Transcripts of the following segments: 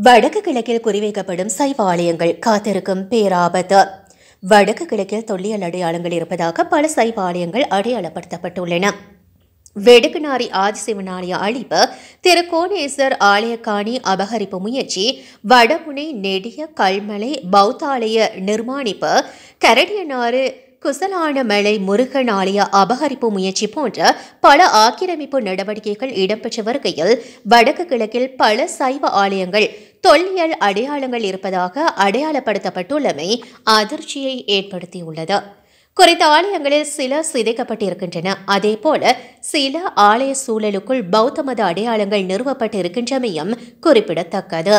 வடக்கு கிழக்கில் குறிவைக்கப்படும் சைவ ஆலயங்கள் காத்திருக்கும் பேராபத்து வடக்கு கிழக்கில் தொல்லியல் அடையாளங்கள் இருப்பதாக பல சைவ ஆலயங்கள் அடையாளப்படுத்தப்பட்டுள்ளன வெடுக்குநாரி ஆதிசிவன் ஆலய அழிப்பு திருக்கோணேஸ்வர் ஆலயக்காணி அபகரிப்பு முயற்சி வடமுனை நெடிய கல்மலை பௌத்தாலய நிர்மாணிப்பு கரடியனாறு குசலானமலை முருகன் ஆலய அபகரிப்பு முயற்சி போன்ற பல ஆக்கிரமிப்பு நடவடிக்கைகள் இடம்பெற்று வருகையில் வடக்கு கிழக்கில் பல சைவ ஆலயங்கள் தொல்லியல் அடையாளங்கள் இருப்பதாக அடையாளப்படுத்தப்பட்டுள்ளமை அதிர்ச்சியை ஏற்படுத்தியுள்ளது குறித்த ஆலயங்களில் சில சிதைக்கப்பட்டிருக்கின்றன அதேபோல சில ஆலய சூழலுக்குள் பௌத்த மத அடையாளங்கள் நிறுவப்பட்டு இருக்கின்றமையும் குறிப்பிடத்தக்கது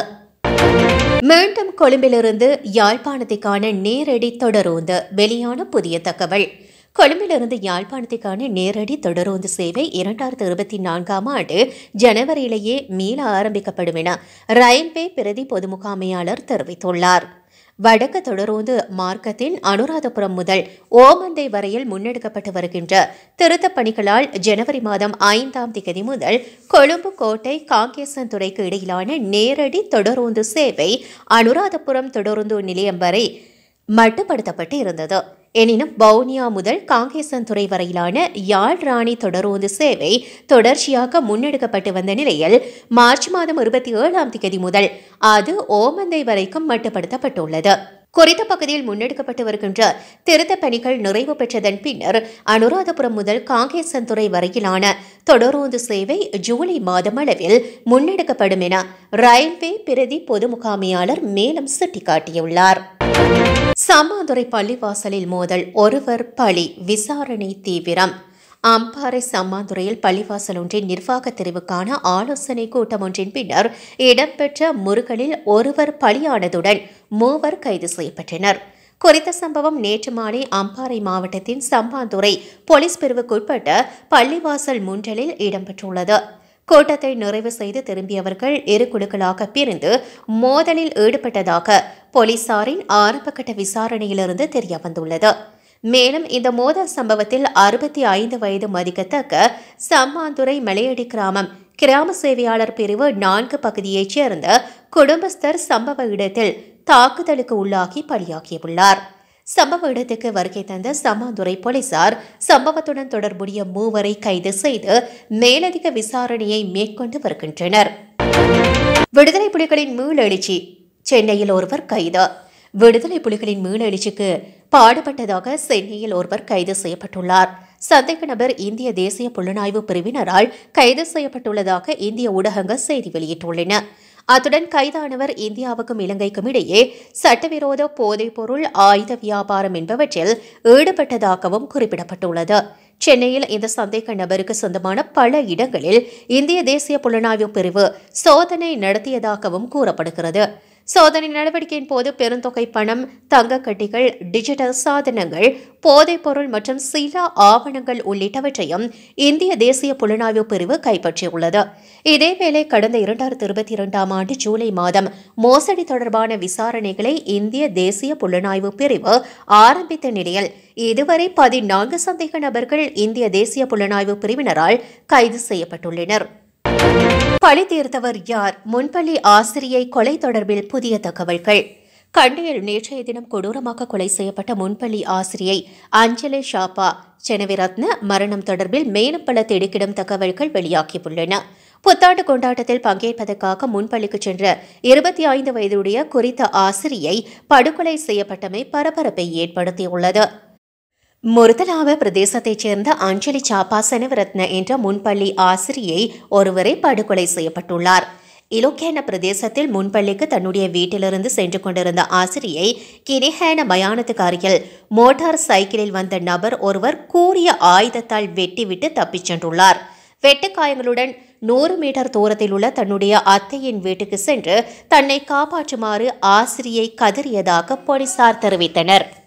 மீண்டும் கொழும்பிலிருந்து யாழ்ப்பாணத்திற்கான நேரடி தொடரோந்து வெளியான புதிய தகவல் கொழும்பிலிருந்து யாழ்ப்பாணத்திற்கான நேரடி தொடரோந்து சேவை இரண்டாயிரத்து இருபத்தி நான்காம் ஆண்டு ஜனவரியிலேயே மீள ஆரம்பிக்கப்படும் என ரயில்வே பிரதி பொது முகாமையாளர் தெரிவித்துள்ளார் வடக்கு தொடரோந்து மார்க்கத்தின் அனுராதபுரம் முதல் ஓமந்தை வரையில் முன்னெடுக்கப்பட்டு வருகின்ற திருத்தப் பணிகளால் ஜனவரி மாதம் ஐந்தாம் திகதி முதல் கொழும்பு கோட்டை காங்கேசன்துறைக்கு இடையிலான நேரடி தொடரோந்து சேவை அனுராதபுரம் தொடருந்து நிலையம் வரை மட்டுப்படுத்தப்பட்டு இருந்தது எனினும் வவுனியா முதல் காங்கேசன்துறை வரையிலான யாழ் ராணி தொடரோந்து சேவை தொடர்ச்சியாக முன்னெடுக்கப்பட்டு வந்த நிலையில் மார்ச் மாதம் இருபத்தி ஏழாம் தேதி முதல் அது ஓமந்தை வரைக்கும் மட்டுப்படுத்தப்பட்டுள்ளது குறித்த பகுதியில் முன்னெடுக்கப்பட்டு வருகின்ற திருத்தப் பணிகள் நிறைவு பெற்றதன் பின்னர் அனுராதபுரம் முதல் காங்கேசன்துறை வரையிலான தொடரோந்து சேவை ஜூலை மாதம் அளவில் முன்னெடுக்கப்படும் என ரயில்வே பிரதி பொது முகாமையாளர் மேலும் சுட்டிக்காட்டியுள்ளார் சம்மாந்துறை பள்ளிவாசலில் மோதல் ஒருவர் பலி விசாரணை தீவிரம் அம்பாறை சம்மாந்துறையில் பள்ளிவாசல் ஒன்றின் நிர்வாக தெரிவுக்கான ஆலோசனை கூட்டம் ஒன்றின் பின்னர் இடம்பெற்ற முருகலில் ஒருவர் பலியானதுடன் மூவர் கைது செய்யப்பட்டனர் குறித்த சம்பவம் நேற்று மாலை அம்பாறை மாவட்டத்தின் சம்பாந்துறை போலீஸ் பிரிவுக்குட்பட்ட பள்ளிவாசல் முன்றலில் இடம்பெற்றுள்ளது கூட்டத்தை நிறைவு செய்து திரும்பியவர்கள் இரு குழுக்களாக பிரிந்து மோதலில் ஈடுபட்டதாக போலீசாரின் ஆரம்பகட்ட விசாரணையிலிருந்து தெரிய வந்துள்ளது மேலும் இந்த மோதல் சம்பவத்தில் அறுபத்தி ஐந்து வயது மதிக்கத்தக்க சம்மாந்துறை மலையடி கிராமம் கிராம சேவையாளர் பிரிவு நான்கு பகுதியைச் சேர்ந்த குடும்பஸ்தர் சம்பவ இடத்தில் தாக்குதலுக்கு உள்ளாகி பலியாகியுள்ளார் சம்பவ இடத்துக்கு வருகை தந்த சம்மாந்துறை போலீசார் சம்பவத்துடன் தொடர்புடைய மூவரை கைது செய்து மேலதிக விசாரணையை மேற்கொண்டு வருகின்றனர் விடுதலை புலிகளின் மீளெழுச்சி சென்னையில் ஒருவர் கைது விடுதலை புலிகளின் மீளெழுச்சிக்கு பாடுபட்டதாக சென்னையில் ஒருவர் கைது செய்யப்பட்டுள்ளார் சந்தேக நபர் இந்திய தேசிய புலனாய்வு பிரிவினரால் கைது செய்யப்பட்டுள்ளதாக இந்திய ஊடகங்கள் செய்தி வெளியிட்டுள்ளன அத்துடன் கைதானவர் இந்தியாவுக்கும் இலங்கைக்கும் இடையே சட்டவிரோத போதைப்பொருள் ஆயுத வியாபாரம் என்பவற்றில் ஈடுபட்டதாகவும் குறிப்பிடப்பட்டுள்ளது சென்னையில் இந்த சந்தேக நபருக்கு சொந்தமான பல இடங்களில் இந்திய தேசிய புலனாய்வு பிரிவு சோதனை நடத்தியதாகவும் கூறப்படுகிறது சோதனை நடவடிக்கையின் போது பெருந்தொகை பணம் தங்கக்கட்டிகள் டிஜிட்டல் சாதனங்கள் போதைப்பொருள் மற்றும் சில ஆவணங்கள் உள்ளிட்டவற்றையும் இந்திய தேசிய புலனாய்வு பிரிவு கைப்பற்றியுள்ளது இதேவேளை கடந்த இரண்டாயிரத்தி இருபத்தி இரண்டாம் ஆண்டு ஜூலை மாதம் மோசடி தொடர்பான விசாரணைகளை இந்திய தேசிய புலனாய்வு பிரிவு ஆரம்பித்த நிலையில் இதுவரை பதினான்கு சந்தேக நபர்கள் இந்திய தேசிய புலனாய்வு பிரிவினரால் கைது செய்யப்பட்டுள்ளனர் பழி தீர்த்தவர் யார் முன்பள்ளி ஆசிரியை கொலை தொடர்பில் புதிய தகவல்கள் கண்டியில் நேற்றைய தினம் கொடூரமாக கொலை செய்யப்பட்ட முன்பள்ளி ஆசிரியை அஞ்சலி ஷாப்பா செனவிரத்ன மரணம் தொடர்பில் மேலும் பல திடுக்கிடும் தகவல்கள் வெளியாகியுள்ளன புத்தாண்டு கொண்டாட்டத்தில் பங்கேற்பதற்காக முன்பள்ளிக்கு சென்ற இருபத்தி ஐந்து வயதுடைய குறித்த ஆசிரியை படுகொலை செய்யப்பட்டமை பரபரப்பை ஏற்படுத்தியுள்ளது முருதலாவ பிரதேசத்தைச் சேர்ந்த அஞ்சலி சாப்பா செனவரத்ன என்ற முன்பள்ளி ஆசிரியை ஒருவரை படுகொலை செய்யப்பட்டுள்ளார் இலோக்கேன பிரதேசத்தில் முன்பள்ளிக்கு தன்னுடைய வீட்டிலிருந்து சென்று கொண்டிருந்த ஆசிரியை கிரிஹேன மயானத்துக்கு அருகில் மோட்டார் சைக்கிளில் வந்த நபர் ஒருவர் கூறிய ஆயுதத்தால் வெட்டிவிட்டு தப்பிச் சென்றுள்ளார் வெட்டுக்காயங்களுடன் நூறு மீட்டர் தூரத்தில் உள்ள தன்னுடைய அத்தையின் வீட்டுக்கு சென்று தன்னை காப்பாற்றுமாறு ஆசிரியை கதறியதாக போலீசார் தெரிவித்தனர்